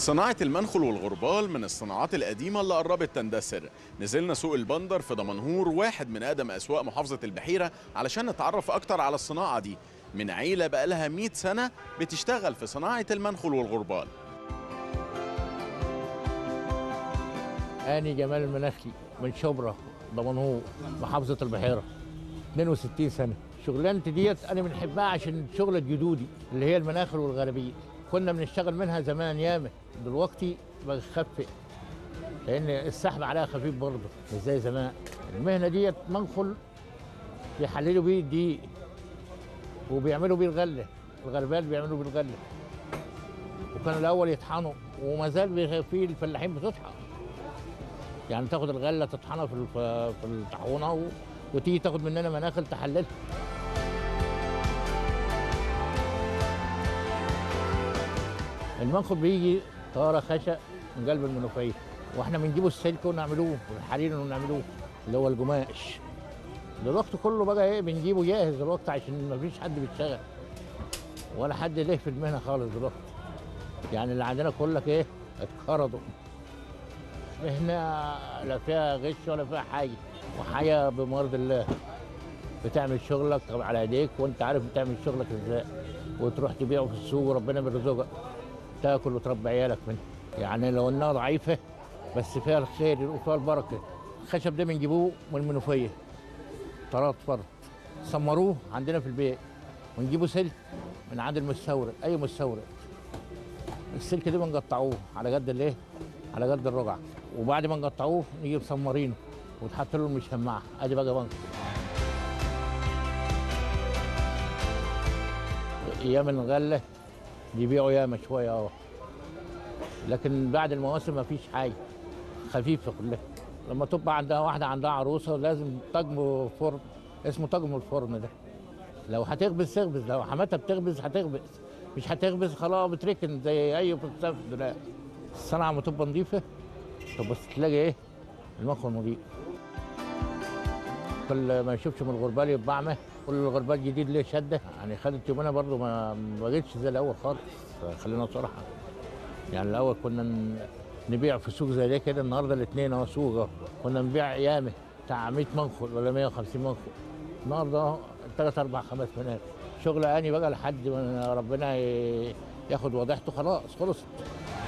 صناعة المنخل والغربال من الصناعات القديمة اللي قربت تندثر نزلنا سوق البندر في دمنهور واحد من أقدم أسواق محافظة البحيرة علشان نتعرف أكتر على الصناعة دي من عيلة بقالها 100 سنة بتشتغل في صناعة المنخل والغربال أنا جمال المناخلي من شبرا دمنهور محافظة البحيرة 62 سنة شغلانتي ديت أنا بنحبها عشان شغلة جدودي اللي هي المناخل والغربية كنا بنشتغل منها زمان ياما دلوقتي بخفف لأن السحب عليها خفيف برضه مش زي زمان المهنة ديت منخل بيحللوا بيه الدقيق وبيعملوا بيه الغلة الغربال بيعملوا بيه الغلة وكان الأول يطحنوا وما زال بي- في الفلاحين بتطحن يعني تاخد الغله تطحنها في الف- في الطاحونه و- وتيجي تاخد مننا مناخل تحللها المنخل بيجي طاره خشب من قلب المنوفيه واحنا بنجيبه السلك ونعملوه والحرير ونعملوه اللي هو القماش دلوقتي كله بقى ايه بنجيبه جاهز دلوقتي عشان ما فيش حد بيشتغل ولا حد ليه في المهنه خالص دلوقتي يعني اللي عندنا كلك ايه اتقرضوا مهنة لا فيها غش ولا فيها حاجة وحياة بمرض الله بتعمل شغلك على ايديك وانت عارف بتعمل شغلك ازاي وتروح تبيعه في السوق وربنا بيرزقك تاكل وتربي عيالك منه يعني لو انها ضعيفة بس فيها الخير وفيها البركة الخشب ده بنجيبوه من المنوفية طرات فرد سمروه عندنا في البيت ونجيبه سلك من عند المستورد اي مستورد السلك ده بنقطعوه على قد الايه على قد الرقعه وبعد ما نقطعوه نيجي مسمرينه وتحط له المشمعه ادي بقى بنك ايام الغله يبيعوا ياما شويه اه لكن بعد المواسم ما فيش حاجه خفيفه كلها لما تبقى عندها واحده عندها عروسه لازم طقم فرن اسمه طقم الفرن ده لو هتخبز تخبز لو حماتها بتخبز هتخبز مش هتخبز خلاص بتركن زي اي فلسفه دلوقتي الصنعه لما تبقى نظيفه طب بس تلاقي ايه المخ نظيف كل ما يشوفش من الغربال يبقى اعمى كل الغربال جديد ليه شده يعني خدت يومنا برضه ما ما بقتش زي الاول خالص خلينا صراحه يعني الاول كنا ن- نبيع في سوق زي ده كده النهارده الاثنين اهو سوق اهو كنا نبيع يامه بتاع 100 منخل ولا 150 منخل النهارده اهو ثلاث اربع خمس مناخل شغل اني بقى لحد ما ربنا ي- ياخد وضيحته خلاص خلصت